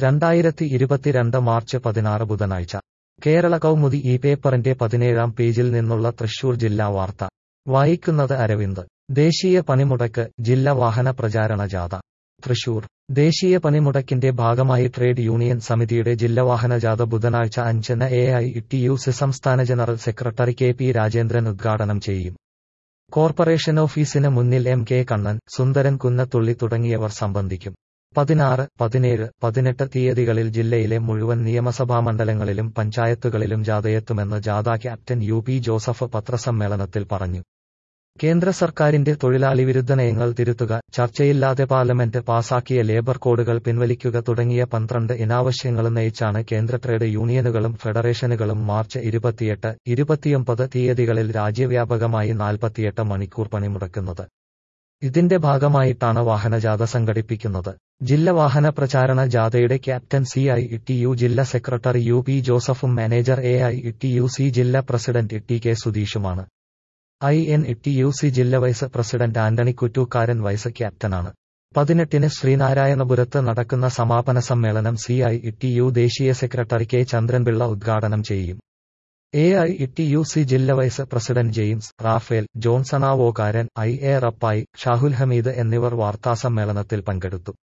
രണ്ടായിരത്തി ഇരുപത്തിരണ്ട് മാർച്ച് പതിനാറ് ബുധനാഴ്ച കേരള കൗമുദി ഈ പേപ്പറിന്റെ പതിനേഴാം പേജിൽ നിന്നുള്ള തൃശൂർ ജില്ലാ വാർത്ത വായിക്കുന്നത് അരവിന്ദ് ദേശീയ പണിമുടക്ക് ജില്ലാ വാഹന പ്രചാരണ ജാഥ തൃശൂർ ദേശീയ പണിമുടക്കിന്റെ ഭാഗമായി ട്രേഡ് യൂണിയൻ സമിതിയുടെ ജില്ലാ വാഹന ജാഥ ബുധനാഴ്ച അഞ്ചിന് A I T U C സംസ്ഥാന ജനറൽ സെക്രട്ടറി കെ പി രാജേന്ദ്രൻ ഉദ്ഘാടനം ചെയ്യും കോർപ്പറേഷൻ ഓഫീസിന് മുന്നിൽ എം കെ കണ്ണൻ സുന്ദരൻ കുന്നത്തുള്ളി തുടങ്ങിയവർ സംബന്ധിക്കും പതിനാറ് പതിനേഴ് പതിനെട്ട് തീയതികളിൽ ജില്ലയിലെ മുഴുവൻ നിയമസഭാ മണ്ഡലങ്ങളിലും പഞ്ചായത്തുകളിലും ജാഥയെത്തുമെന്ന് ജാഥ ക്യാപ്റ്റൻ യു പി ജോസഫ് പത്രസമ്മേളനത്തിൽ പറഞ്ഞു കേന്ദ്ര സർക്കാരിന്റെ തൊഴിലാളി വിരുദ്ധ നയങ്ങൾ തിരുത്തുക ചർച്ചയില്ലാതെ പാർലമെന്റ് പാസാക്കിയ ലേബർ കോഡുകൾ പിൻവലിക്കുക തുടങ്ങിയ പന്ത്രണ്ട് ഇനാവശ്യങ്ങൾ നയിച്ചാണ് കേന്ദ്ര ട്രേഡ് യൂണിയനുകളും ഫെഡറേഷനുകളും മാർച്ച് ഇരുപത്തിയെട്ട് ഇരുപത്തിയൊമ്പത് തീയതികളിൽ രാജ്യവ്യാപകമായി നാൽപ്പത്തിയെട്ട് മണിക്കൂർ പണിമുടക്കുന്നത് ഇതിന്റെ ഭാഗമായിട്ടാണ് വാഹനജാഥ സംഘടിപ്പിക്കുന്നത് ജില്ല വാഹന പ്രചാരണ ജാഥയുടെ captain C I T U ജില്ലാ സെക്രട്ടറി യു പി ജോസഫും manager A I T U C ജില്ലാ പ്രസിഡന്റ് ടി കെ സുധീഷുമാണ് I N T U C ജില്ലാ vice president Antony Kuttookkaran vice ക്യാപ്റ്റനാണ് പതിനെട്ടിന് ശ്രീനാരായണപുരത്ത് നടക്കുന്ന സമാപന സമ്മേളനം സി ഐ ടി യു ദേശീയ സെക്രട്ടറി കെ ചന്ദ്രൻപിള്ള ഉദ്ഘാടനം ചെയ്യും A I T U C ജില്ലാ വൈസ് പ്രസിഡന്റ് ജെയിംസ് റാഫേൽ ജോൺസണാവോകാരൻ ഐ എ റപ്പായി ഷാഹുൽ ഹമീദ് എന്നിവർ വാർത്താസമ്മേളനത്തിൽ പങ്കെടുത്തു